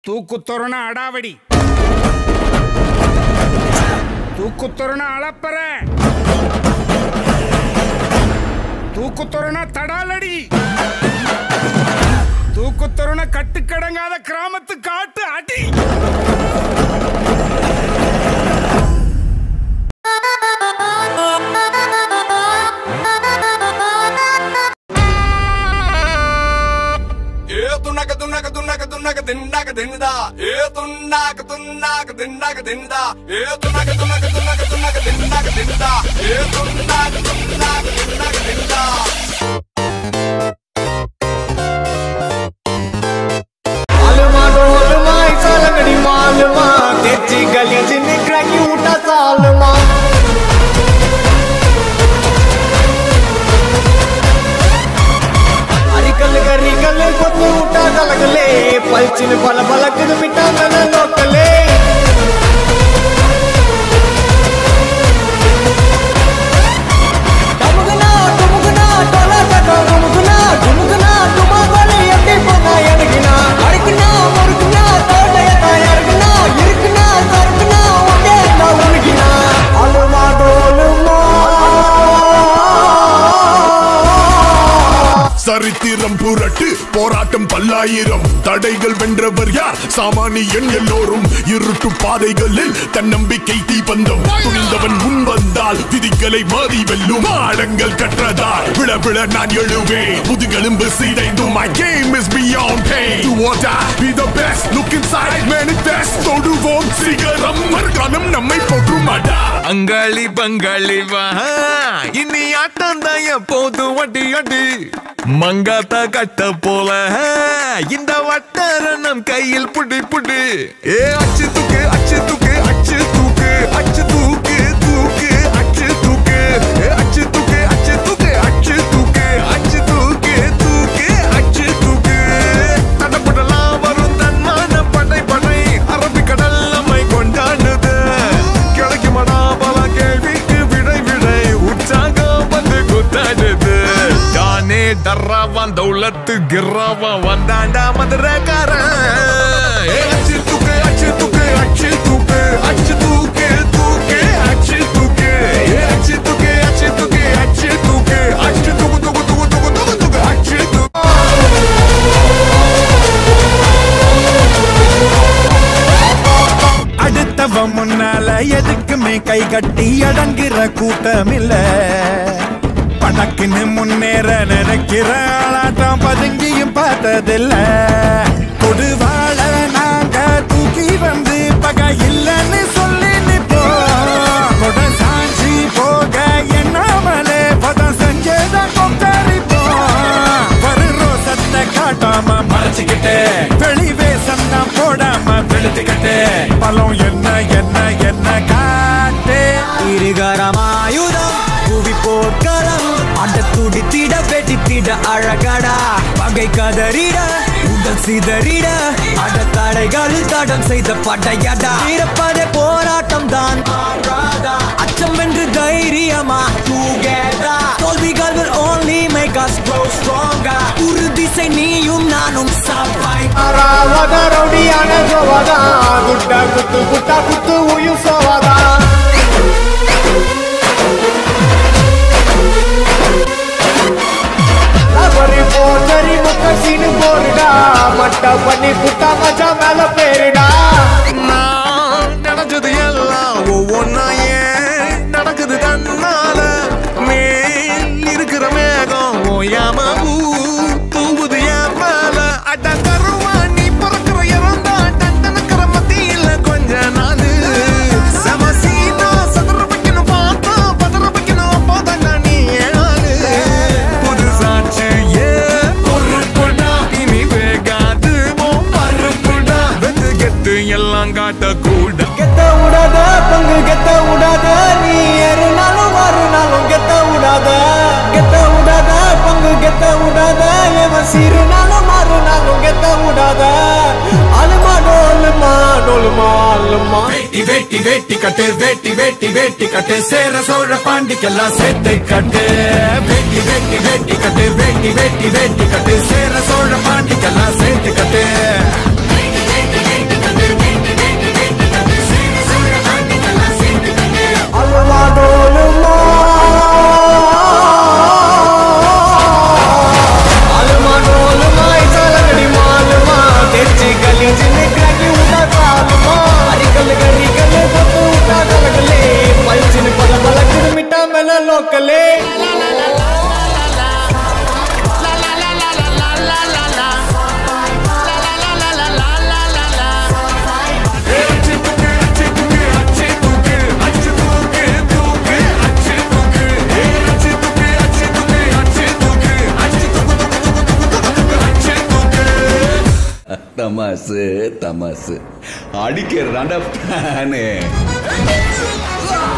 தூக்குத்தொருண அடாவடி தூக்குத்தொருண அளப்பற தூக்குத்தொருண தடாலடி தூக்குத்தொருண கட்டுக்கடங்காத கிராமத்து காட்டு அடி ఏ తున్నక తున్నక తున్నక తున్నక తిన్నాక తిన్నదా ఏ తున్నాక తున్నాక తిన్నాక తిన్నదా ఏ తున్నక తున్నక తున్నక తున్నక తిన్నాక తిన్నదా ఏ తున్నాక తున్నాక తిన్నాక తిన్నదా मालूमा डोलमा सालगडी मालूमा त्याची गलीची निकराकी उठा चालमा అరికల్ గరికల్ కొత్తు ఉట్టా కలగలే పల్చిన బల బలకదు మిఠాంగన లోకలే டமுகுனா டுமுகுனா டொலாட்டோ டுமுகுனா டுமுகுனா டுமாகோலே எப்படி போனா எனக்குனா அடிக்குனா முறுக்குனா தோட்டையத்தா யாருக்குனா இருக்குனா சறுக்குனா ஒட்டே இருந்தா உனக்குனா அலுமா டோலுமா சரித்திரம் புரட்டு போராட்டம் பல்லாயிரம் தடைகள் வென்றவர் யார் சாமானியன் எல்லோரும் இருட்டு பாதைகளில் தன்னம்பிக்கை தீபந்தம் துணிந்தவன் முன் வந்தால் விதிகளை மாறி வெல்லும் ஆழங்கள் கற்றதால் விழ விழ நான் எழுவேன் முதுகெலும்பு சீதைந்தும் my game is beyond pain do or die be the best look inside manifest தொடுவோம் சிகரம் மறுகாலம் நம்மை போற்றுமாடா அங்காளி பங்காளி வா இனி ஆட்டம் தான் எப்போது வட்டி அடி மங்காத்தா கட்ட போல இந்த வட்டாரணம் கையில் புடி புடி ஏ அச்சு தூக்கு அச்சு தூக்கு அச்சு தூக்கு அச்சு தூக்கு தூக்கு அச்சு தூக்கு ஏ அச்சு தூக்கு அச்சு தூக்கு அச்சு தூக்கு அச்சு தூக்கு தூக்கு அச்சு தூக்கு தடப்படலாம் வரும் தன்மான படை படை அரபிக்கடல் நம்மை கொண்டாடுது கிடைக்குமடா பல கேள்விக்கு விடை விடை உற்சாகம் வந்து குத்தாடுது தானே டர்ராவான் தௌலத்து கிர்ராவான் வந்தாண்டா மதுரக்காரன் ஏ, அச்சு தூக்கு அச்சு தூக்கு அச்சு தூக்கு அச்சு தூக்கு தூக்கு அச்சு தூக்கு ஏ, அச்சு தூக்கு அச்சு தூக்கு அச்சு தூக்கு அச்சு தூக்கு தூக்கு தூக்கு தூக்கு தூக்கு தூக்கு அச்சு தூக்கு அடுத்தவன் முன்னால எதுக்குமே கை கட்டி அடங்குற கூட்டம் இல்ல படக்குன்னு முன்னேற நினைக்கிற ஆளாட்டம் பதுங்கியும் பார்த்ததில்ல கொடுவாள நாங்க தூக்கி வந்து பகை இல்லைன்னு சொல்லி நிப்போம் கொட சாஞ்சி போக எண்ணாமலே பதம் செஞ்சதான் கொக்கரிப்போம் வரு ரோசத்தை காட்டாம மறைச்சுக்கிட்டு வெளி வேஷம் தான் போடாம வெளுத்துக்கிட்டு பலம் என்ன என்ன என்ன காட்டு இருகரமாயுதம் புவி போர்க்களம் அட துடித்திட வெடித்திட அழகடா பகை கதறிட உடல் சிதறிட அட தடைகளில் தடம் செய்த படையடா இருப்பதே போராட்டம் தான் அச்சம் வென்று தைரியமா together தோல்விகள் will only make us grow stronger ஒரு திசை நீயும் நானும் சவாய் ರಾವದ ರೌಡಿಯಾನ ಜೋವದ ಗುಡ್ಡ ಗುತ್ತು ಗುಟ್ಟ ಕುತ್ತು ಉಯಿಸೋವದ ಬರಿ போச்சரி முக்க சீனு போடுடா மட்ட பண்ணி குட்டா மச்சா மேல பேருடா நான் நினைச்சது எல்லாம் ஒவ்வொன்னா ஏன் நடக்குது தன்னால மேல் இருக்கிற மேகம் ஓயாம பூ தூவுது என் மேல அட கருவா நீ பிறக்கிற இறந்தா டண்டனுக்கிற மத்தியில கொஞ்ச நாள் சமசீனா சதுர வைக்கணும் பார்த்தா பதற வைக்கணும் அப்போதான் நீ ஏழாளு புது சாட்சி ஏ பொறுப்புடா இனி வேகாது ஓ பருப்புடா வெத்து கெத்து எல்லாம் காட்ட கூட கெத்த விடாத பங்கு கெத்த விடாத நீ ஏறுனாலும் மாறுனாலும் கெத்த விடாத கெத்த விடாத பங்கு கெத்த விடாத எவன் சீருனாலும் மாறுனாலும் கெத்த விடாத அலுமா டோலுமா டோலுமா அலுமா வேட்டி வேட்டி வேட்டி கட்டு வேட்டி வேட்டி வேட்டி கட்டு சேர சோழ பாண்டிக்கெல்லாம் சேர்த்து கட்டு வேட்டி வேட்டி வேட்டி கட்டு வேட்டி வேட்டி வேட்டி கட்டு சேர சோழ பாண்டிக்கெல்லாம் சேர்த்து கட்டு தமாசு தமாசு அடிக்கிறாண்ட பிளானு